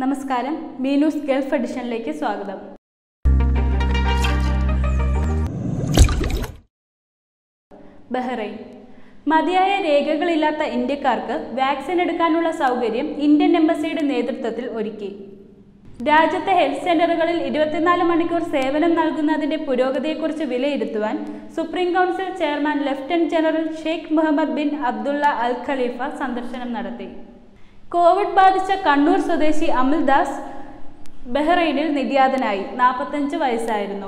നമസ്കാരം മീനൂസ് ഗൾഫ് എഡിഷനിലേക്ക് സ്വാഗതം ബഹ്റൈൻ മതിയായ രേഖകളില്ലാത്ത ഇന്ത്യക്കാർക്ക് വാക്സിൻ എടുക്കാനുള്ള സൗകര്യം ഇന്ത്യൻ എംബസിയുടെ നേതൃത്വത്തിൽ ഒരുക്കി രാജ്യത്തെ ഹെൽത്ത് സെന്ററുകളിൽ ഇരുപത്തിനാല് മണിക്കൂർ സേവനം നൽകുന്നതിന്റെ പുരോഗതിയെക്കുറിച്ച് വിലയിരുത്തുവാൻ supreme council chairman lieutenant general Sheikh Mohammed bin Abdullah Al Khalifa സന്ദർശനം നടത്തി കോവിഡ് ബാധിച്ച കണ്ണൂർ സ്വദേശി അമിൽദാസ് ബഹ്റൈനിൽ നിര്യാതനായി നാൽപ്പത്തഞ്ച് വയസ്സായിരുന്നു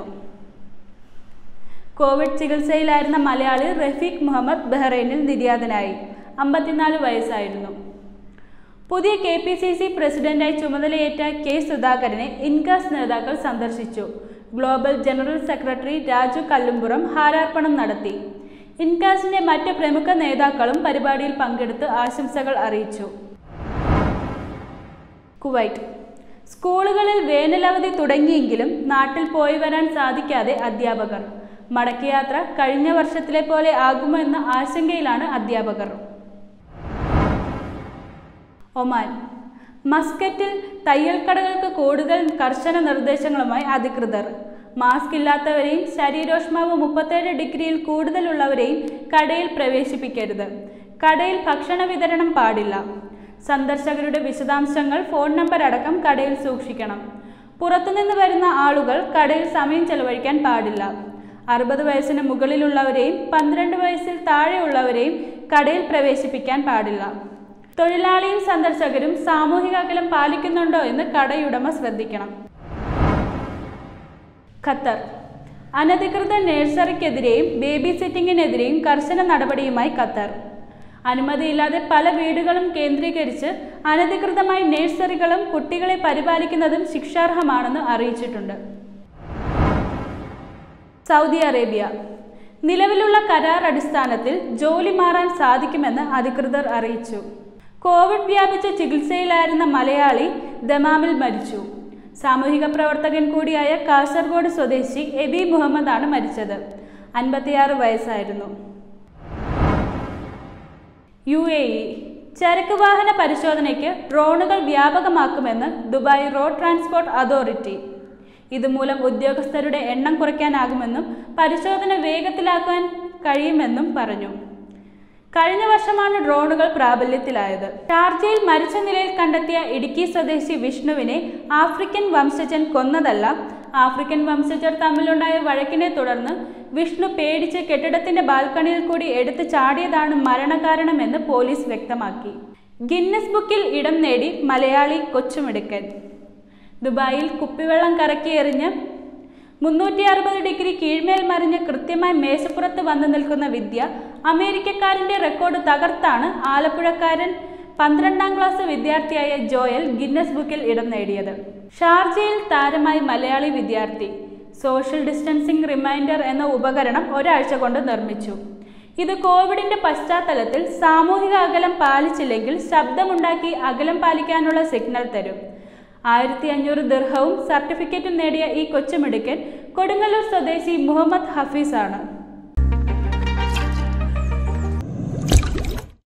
കോവിഡ് ചികിത്സയിലായിരുന്ന മലയാളി റഫീഖ് മുഹമ്മദ് ബഹ്റൈനിൽ നിര്യാതനായി അമ്പത്തിനാല് വയസ്സായിരുന്നു പുതിയ കെ പി സി സി പ്രസിഡന്റായി ചുമതലയേറ്റ കെ സുധാകരനെ ഇൻകാസ് നേതാക്കൾ സന്ദർശിച്ചു global general secretary Raju Kallumpuram ഹാരാർപ്പണം നടത്തി ഇൻകാസിന്റെ മറ്റ് പ്രമുഖ നേതാക്കളും പരിപാടിയിൽ പങ്കെടുത്ത് ആശംസകൾ അറിയിച്ചു കുവൈറ്റ് സ്കൂളുകളിൽ വേനലവധി തുടങ്ങിയെങ്കിലും നാട്ടിൽ പോയി വരാൻ സാധിക്കാതെ അധ്യാപകർ മടക്കയാത്ര കഴിഞ്ഞ വർഷത്തിലെ പോലെ ആകുമോ എന്ന ആശങ്കയിലാണ് അധ്യാപകർ ഒമാൻ മസ്കറ്റിൽ തയ്യൽക്കടകൾക്ക് കൂടുതൽ കർശന നിർദ്ദേശങ്ങളുമായി അധികൃതർ മാസ്ക് ഇല്ലാത്തവരെയും ശരീരോഷ്മാവ് മുപ്പത്തേഴ് ഡിഗ്രിയിൽ കൂടുതലുള്ളവരെയും കടയിൽ പ്രവേശിപ്പിക്കരുത് കടയിൽ ഭക്ഷണ വിതരണം പാടില്ല സന്ദർശകരുടെ വിശദാംശങ്ങൾ ഫോൺ നമ്പർ അടക്കം കടയിൽ സൂക്ഷിക്കണം പുറത്തുനിന്ന് വരുന്ന ആളുകൾ കടയിൽ സമയം ചെലവഴിക്കാൻ പാടില്ല അറുപത് വയസ്സിന് മുകളിലുള്ളവരെയും പന്ത്രണ്ട് വയസ്സിൽ താഴെയുള്ളവരെയും കടയിൽ പ്രവേശിപ്പിക്കാൻ പാടില്ല തൊഴിലാളിയും സന്ദർശകരും സാമൂഹിക അകലം പാലിക്കുന്നുണ്ടോ എന്ന് കടയുടമ ശ്രദ്ധിക്കണം ഖത്തർ അനധികൃത നഴ്സറിക്കെതിരെയും ബേബി സിറ്റിംഗിനെതിരെയും കർശന നടപടിയുമായി ഖത്തർ അനുമതിയില്ലാതെ പല വീടുകളും കേന്ദ്രീകരിച്ച് അനധികൃതമായി നഴ്സറികളും കുട്ടികളെ പരിപാലിക്കുന്നതും ശിക്ഷാർഹമാണെന്ന് അറിയിച്ചിട്ടുണ്ട് സൗദി അറേബ്യ നിലവിലുള്ള കരാർ അടിസ്ഥാനത്തിൽ ജോലി മാറാൻ സാധിക്കുമെന്ന് അധികൃതർ അറിയിച്ചു കോവിഡ് വ്യാപിച്ച ചികിത്സയിലായിരുന്ന മലയാളി ദമാമിൽ മരിച്ചു സാമൂഹിക പ്രവർത്തകൻ കൂടിയായ കാസർഗോഡ് സ്വദേശി എബി മുഹമ്മദാണ് മരിച്ചത് അൻപത്തിയാറ് വയസ്സായിരുന്നു യു എ ഇ ചരക്ക് വാഹന പരിശോധനയ്ക്ക് ഡ്രോണുകൾ വ്യാപകമാക്കുമെന്ന് ദുബായ് റോഡ് ട്രാൻസ്പോർട്ട് അതോറിറ്റി ഇതുമൂലം ഉദ്യോഗസ്ഥരുടെ എണ്ണം കുറയ്ക്കാനാകുമെന്നും പരിശോധന വേഗത്തിലാക്കാൻ കഴിയുമെന്നും പറഞ്ഞു കഴിഞ്ഞ വർഷമാണ് ഡ്രോണുകൾ പ്രാബല്യത്തിലായത് ഷാർജയിൽ മരിച്ച നിലയിൽ കണ്ടെത്തിയ ഇടുക്കി സ്വദേശി വിഷ്ണുവിനെ ആഫ്രിക്കൻ വംശജൻ കൊന്നതല്ല ആഫ്രിക്കൻ വംശജർ തമ്മിലുണ്ടായ വഴക്കിനെ തുടർന്ന് വിഷ്ണു പേടിച്ച് കെട്ടിടത്തിന്റെ ബാൽക്കണിയിൽ കൂടി എടുത്തു ചാടിയതാണ് മരണകാരണമെന്ന് പോലീസ് വ്യക്തമാക്കി ഗിന്നസ് ബുക്കിൽ ഇടം നേടി മലയാളി കൊച്ചുമിടുക്കൻ ദുബായിൽ കുപ്പിവെള്ളം കറക്കി എറിഞ്ഞ് മുന്നൂറ്റി അറുപത് ഡിഗ്രി കീഴ്മേൽ മറിഞ്ഞ് കൃത്യമായി മേശപ്പുറത്ത് വന്നു നിൽക്കുന്ന വിദ്യ അമേരിക്കക്കാരന്റെ റെക്കോർഡ് തകർത്താണ് ആലപ്പുഴക്കാരൻ പന്ത്രണ്ടാം ക്ലാസ് വിദ്യാർത്ഥിയായ ജോയൽ ഗിന്നസ് ബുക്കിൽ ഇടം നേടിയത് ഷാർജയിൽ താരമായി മലയാളി വിദ്യാർത്ഥി സോഷ്യൽ ഡിസ്റ്റൻസിംഗ് റിമൈൻഡർ എന്ന ഉപകരണം ഒരാഴ്ച കൊണ്ട് നിർമ്മിച്ചു ഇത് കോവിഡിന്റെ പശ്ചാത്തലത്തിൽ സാമൂഹിക അകലം പാലിച്ചില്ലെങ്കിൽ ശബ്ദമുണ്ടാക്കി അകലം പാലിക്കാനുള്ള സിഗ്നൽ തരും ആയിരത്തി അഞ്ഞൂറ് ദീർഘവും സർട്ടിഫിക്കറ്റും നേടിയ ഈ കൊച്ചുമിടുക്കൻ കൊടുങ്ങല്ലൂർ സ്വദേശി മുഹമ്മദ് ഹഫീസ് ആണ്